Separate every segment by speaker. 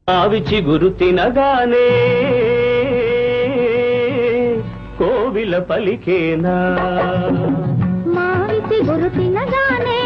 Speaker 1: ఆవి చిగురు తినగానే కోవిల పలికేనా
Speaker 2: మావిసి గురు తినగానే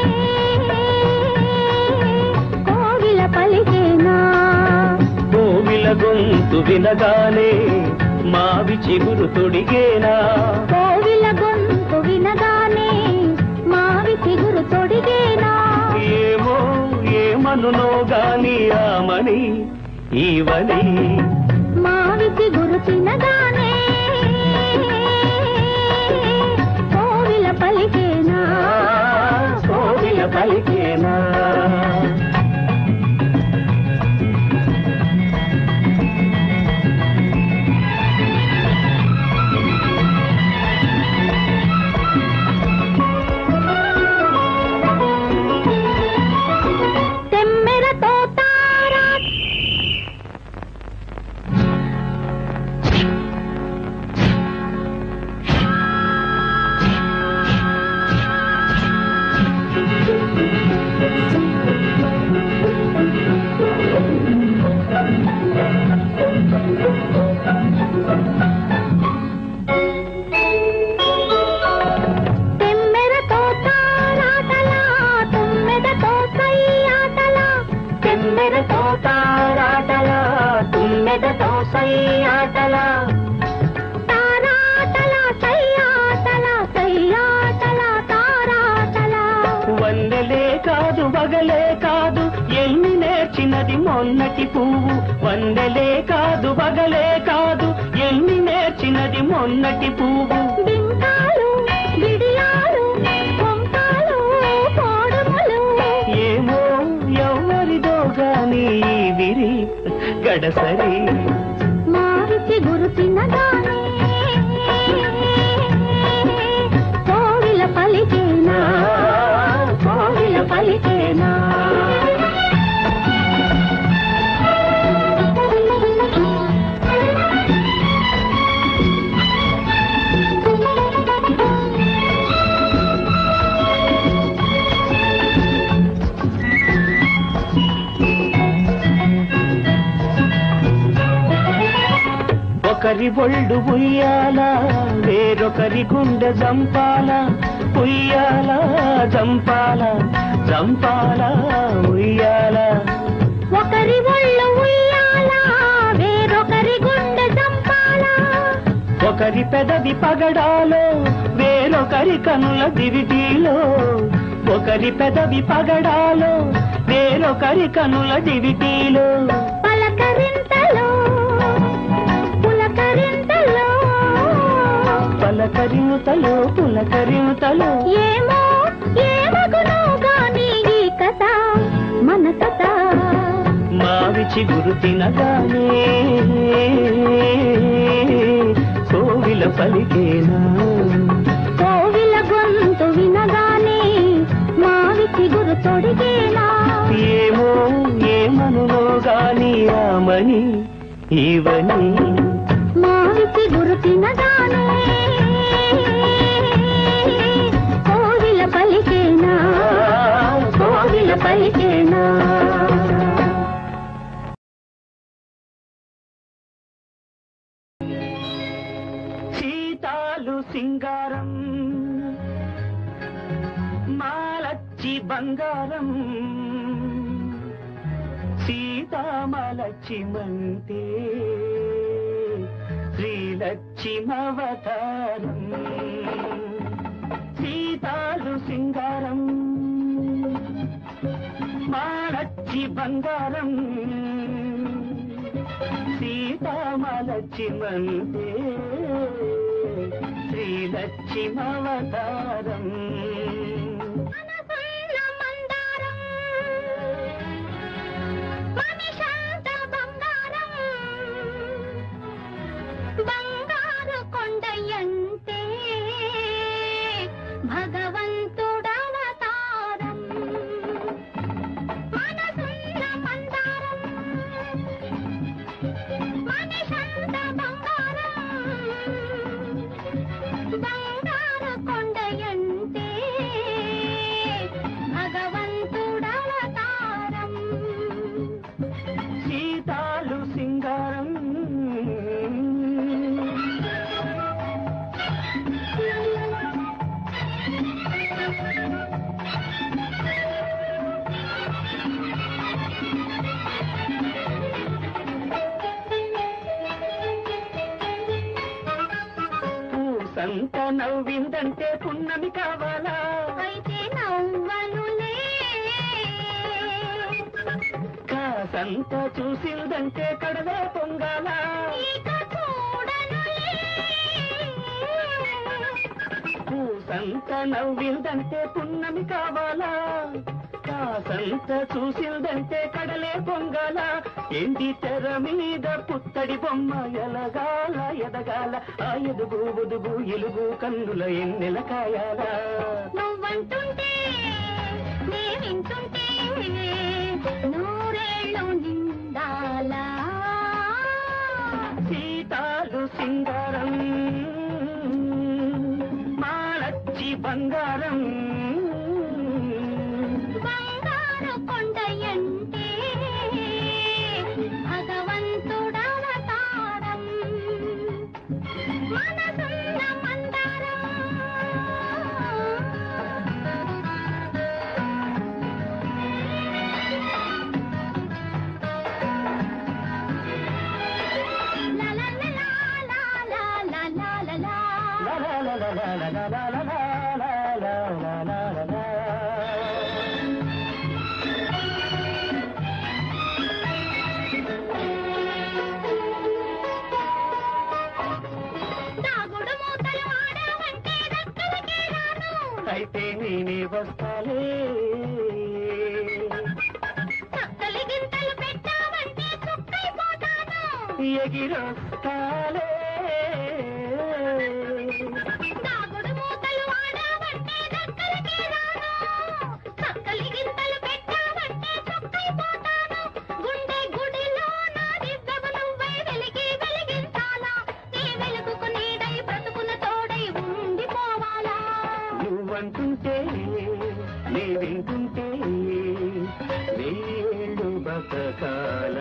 Speaker 2: కోవిల పలికేనా
Speaker 1: కోవిల గొంతు వినగానే మావి చిగురు తొడిగేనా
Speaker 2: కోవిల గొంతు వినగానే మావి చిగురు తొడిగేనా
Speaker 1: ఏమో ఏమనునో గాని ఆమని ఈవని
Speaker 2: మావి చిగురు తినగానే కోవిల పలికేనా
Speaker 1: కోవిల పలికేనా
Speaker 2: తెమ్మెరతో తారా తెమ్మెరతో తారాటలా తుమ్మెదతో సయ్యాటలా
Speaker 1: తెమ్మెరతో తారాటలా తుమ్మెదతో సయ్యాటలా
Speaker 2: తారాటలా సయ్యాటలా సయ్యాటలా తారాటలా
Speaker 1: వన్నెలే కాదు వగలే కాదు ఎన్ని నేర్చినది మొన్నటి పువ్వు వన్నెలే కాదు వగలే కాదు ఎన్ని నేర్చినది మొన్నటి పువ్వు
Speaker 2: బింకాలు బిడియాలు కొంకాలు కోడుములు
Speaker 1: ఏమో ఎవరిదో గాని ఈ విరి గడసరి
Speaker 2: మావిసి గురు తినగానే కోవిల పలికేనా
Speaker 1: కోవిల పలికేనా ఒకరి ఒళ్ళు ఉయ్యాల వేరొకరి గుండె జంపాల ఉయ్యాల జంపాల జంపాల ఉయ్యాల
Speaker 2: ఒకరి ఒళ్ళు ఉయ్యాల వేరొకరి గుండె చంపాల
Speaker 1: ఒకరి పెదవి పగడాలో వేరొకరి కనుల దివిటీలో ఒకరి పెదవి పగడాలో వేరొకరి కనుల దివిటీలో
Speaker 2: పలకరింతలో పులకరింతలో
Speaker 1: పలకరింతలో పులకరింతలో
Speaker 2: ఏమో ఏమగునో గాని ఈ కథ మన కథ
Speaker 1: మావి చిగురు తినగానే కోవిల పలికేనా
Speaker 2: కోవిల గొంతు వినగానే మావి చిగురు తొడిగేనా
Speaker 1: ఏమో ఏమనులో గాని రామని ఈవని
Speaker 2: మావి చిగురు తినగానే కోవిల పలికేనా కోవిల పలికేనా
Speaker 1: సీతాలు సింగారం మాలచ్చి బంగారం సీతామలచ్చి మంతే శ్రీలక్ష్మవతారం సీతాలు సింగారం మాలచ్చి బంగారం సీతామలచ్చి మంతే శ్రీలక్ష్మవతారం
Speaker 2: మనసున్న మందారం మనిషాంత బంగారం బంగారు కొండయంతే భగవంతుడవతారం మనసున్న మందారం మనిషాంత బంగారం బంగారు కొండయంతే
Speaker 1: పూసంత నవ్విందంటే పున్నమి కావాలా
Speaker 2: అయితే నవ్వనులే
Speaker 1: కాసంత చూసిందంటే కడవే పొంగాల
Speaker 2: ఇక చూడనులే
Speaker 1: పూసంత నవ్విందంటే పున్నమి కావాలా కాసంత చూసిందంటే కడలే పొంగాల ఎండి తెర మీద పుత్తడి బొమ్మ ఎలగాల ఎదగాల ఆ ఎదుగు బుదుగు ఎలుగు కన్నుల ఎన్నెల కాయాలా
Speaker 2: నువ్వంటుంటే నే వింటుంటే నూరేళ్ళు నిండాలా
Speaker 1: సీతాలు సింగారం మాలచ్చి బంగారం
Speaker 2: బంగారు కొండయంటే భగవంతుడవతారం మనసున్న మందారం లా లా లా లా లా లా లా లా లా.
Speaker 1: లా లా లా లా లా లా లా లా లా లా లా లా లా లా.
Speaker 2: దాగుడు మూతలు ఆడావంటే దగ్గరకే రాను
Speaker 1: అయితే నేనే వస్తాలే
Speaker 2: చక్కలి గింతలు పెట్టావంటే చుక్కైపోతాను
Speaker 1: ఎగిరొస్తాలే
Speaker 2: దాగుడు మూతలు ఆడావంటే దగ్గరకే రాను చక్కలి గింతలు పెట్టావంటే చుక్కైపోతాను గుండె గుడిలో నా దివ్వెవు నువ్వై వెలిగి వెలిగించాలా నీ వెలుగుకు నీడై బ్రతుకున తోడై ఉండిపోవాలా
Speaker 1: నువ్వంటుంటే నే వింటుంటే వేళ్ళు బతకాల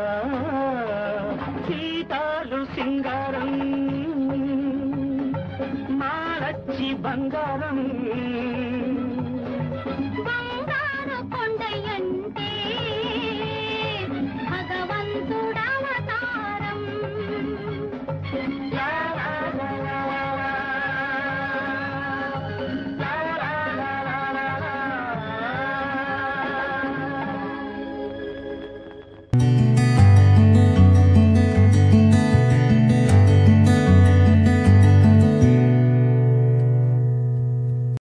Speaker 1: సీతాలు సింగారం మాలచ్చి బంగారం